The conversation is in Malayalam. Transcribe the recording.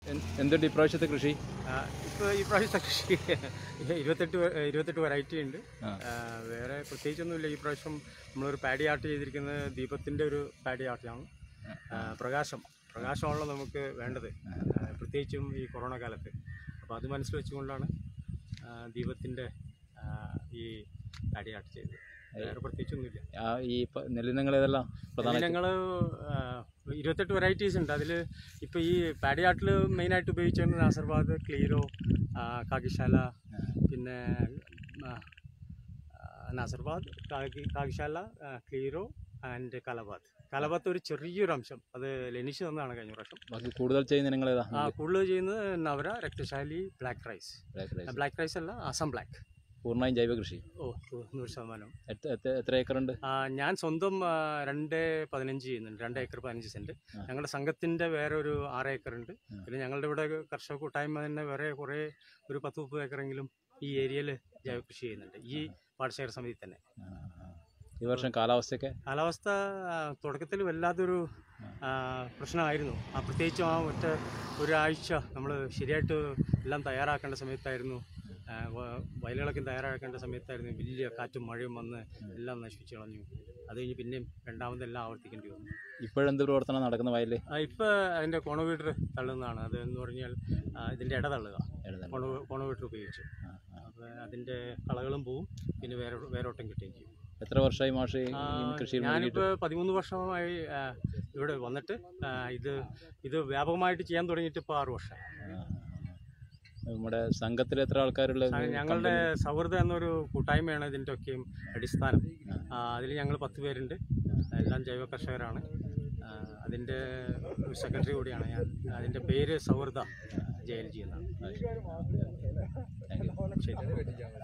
എൻ- എന്തുണ്ട് ഇപ്രാവശ്യത്തെ കൃഷി ഇപ്പോൾ ഈ പ്രാവശ്യത്തെ കൃഷി ഇരുപത്തെട്ട് വ- ഇരുപത്തെട്ട് വെറൈറ്റി ഉണ്ട് ആ. ആ, വേറെ പ്രത്യേകിച്ചൊന്നുമില്ല ഈ പ്രാവശ്യം നമ്മളൊരു പാഡി ആർട്ട് ചെയ്തിരിക്കുന്നത് ദീപത്തിൻ്റെ ഒരു പാഡി ആർട്ടാണ് ആ, പ്രകാശം പ്രകാശമാണല്ലോ നമുക്ക് വേണ്ടത് ആ, പ്രത്യേകിച്ചും ഈ കൊറോണ കാലത്ത് അപ്പോൾ അത് മനസ്സിൽ വെച്ചുകൊണ്ടാണ് ആ, ദീപത്തിൻ്റെ ആ, ഈ പാഡി ആർട്ട് ചെയ്തത് വേറെ പ്രത്യേകിച്ചൊന്നുമില്ല ആ, ഈ പ- നെല്ലിനങ്ങൾ ഏതെല്ലാം പ്രധാന ഞങ്ങൾ ഇരുപത്തെട്ട് വെറൈറ്റീസ് ഉണ്ട് അതിൽ ഇപ്പോൾ ഈ പാഡി ആർട്ടിൽ മെയിനായിട്ട് ഉപയോഗിച്ചിരുന്നത് നാസർബാദ് ക്ലീരോ ആ, കാകിശാല പിന്നെ ആ, ആ, നാസർബാദ് കാഗി കാകിശാല ആ, ക്ലീരോ ആൻഡ് കലബാദ് കലബാത്ത് ഒരു ചെറിയൊരു അംശം അത് ലെനിഷ് തന്നതാണ് കഴിഞ്ഞ പ്രാവശ്യം ബാക്കി കൂടുതൽ ചെയ്യുന്ന ഇനങ്ങൾ ഏതാ ആ കൂടുതൽ ചെയ്യുന്നത് Navara Rakthashali black rice Black rice. Black rice അല്ല അസം ബ്ലാക്ക് പൂർണ്ണമായും ജൈവ കൃഷി ഓ നൂറ് ശതമാനം എത്ര- എത്ര- എത്ര ഏക്കറുണ്ട് ആ, ഞാൻ സ്വന്തം ആ, രണ്ട് പതിനഞ്ച് ചെയ്യുന്നുണ്ട് രണ്ട് ഏക്കർ പതിനഞ്ച് സെന്റ് ആ. ഞങ്ങളുടെ സംഘത്തിന്റെ വേറെ ഒരു ആറ് ഏക്കർ ഉണ്ട് ആ. പിന്നെ ഞങ്ങളുടെ ഇവിടെ കർഷക കൂട്ടായ്മ തന്നെ വേറെ കുറേ ഒരു പത്ത് മുപ്പത് ഏക്കറെങ്കിലും ഈ ഏരിയയിൽ ജൈവ കൃഷി ചെയ്യുന്നുണ്ട് ഈ പാടശേഖര സമിതി തന്നെ ആ, ആ. ഈ വർഷം കാലാവസ്ഥയൊക്കെ കാലാവസ്ഥ തുടക്കത്തിൽ വല്ലാത്തൊരു ആ, പ്രശ്നമായിരുന്നു ആ പ്രത്യേകിച്ചും ആ ഒറ്റ ഒരാഴ്ച നമ്മൾ ശരിയായിട്ട് എല്ലാം തയ്യാറാക്കേണ്ട സമയത്തായിരുന്നു ആ, വ- വയലുകളൊക്കെ തയ്യാറാക്കേണ്ട സമയത്തായിരുന്നു വലിയ കാറ്റും മഴയും വന്ന് എല്ലാം നശിപ്പിച്ചു കളഞ്ഞു അത് കഴിഞ്ഞ് പിന്നെയും രണ്ടാമതെല്ലാം ആവർത്തിക്കേണ്ടി വന്നു ഇപ്പോഴെന്ത് പ്രവർത്തനം നടക്കുന്ന വയലിൽ ആ, ഇപ്പൊ അതിന്റെ കോണോമീറ്റർ തള്ളുന്നതാണ് അത് എന്ന് പറഞ്ഞാൽ ആ, ഇതിന്റെ ഇട തള്ളുക കോണോ കോണോമീറ്റർ ഉപയോഗിച്ച് അപ്പോൾ അതിന്റെ കളകളും പോവും പിന്നെ വേറെ വേരോട്ടം കിട്ടുകയും ചെയ്യും എത്ര വർഷമായി മാഷ് ഈ ആ, കൃഷിയിൽ ഞാനിപ്പോ പതിമൂന്ന് വർഷമായി ആ, ഇവിടെ വന്നിട്ട് ആ, ഇത് ഇത് വ്യാപകമായിട്ട് ചെയ്യാൻ തുടങ്ങിയിട്ട് ഇപ്പോൾ ആറ് വർഷമായി നമ്മുടെ സംഘത്തിൽ എത്ര ആൾക്കാരുള്ളത് ആ, ഞങ്ങളുടെ സൗഹൃദം എന്നൊരു കൂട്ടായ്മയാണ് ഇതിൻ്റെ ഒക്കെയും അടിസ്ഥാനം അതിൽ ഞങ്ങൾ പത്ത് പേരുണ്ട് എല്ലാം ജൈവ കർഷകരാണ് ആ, അതിൻ്റെ ഒരു സെക്രട്ടറി കൂടിയാണ് ഞാൻ അതിൻ്റെ പേര് സൗഹൃദ ജയൽ ചെയ്യുന്നതാണ് താങ്ക് യു ശരി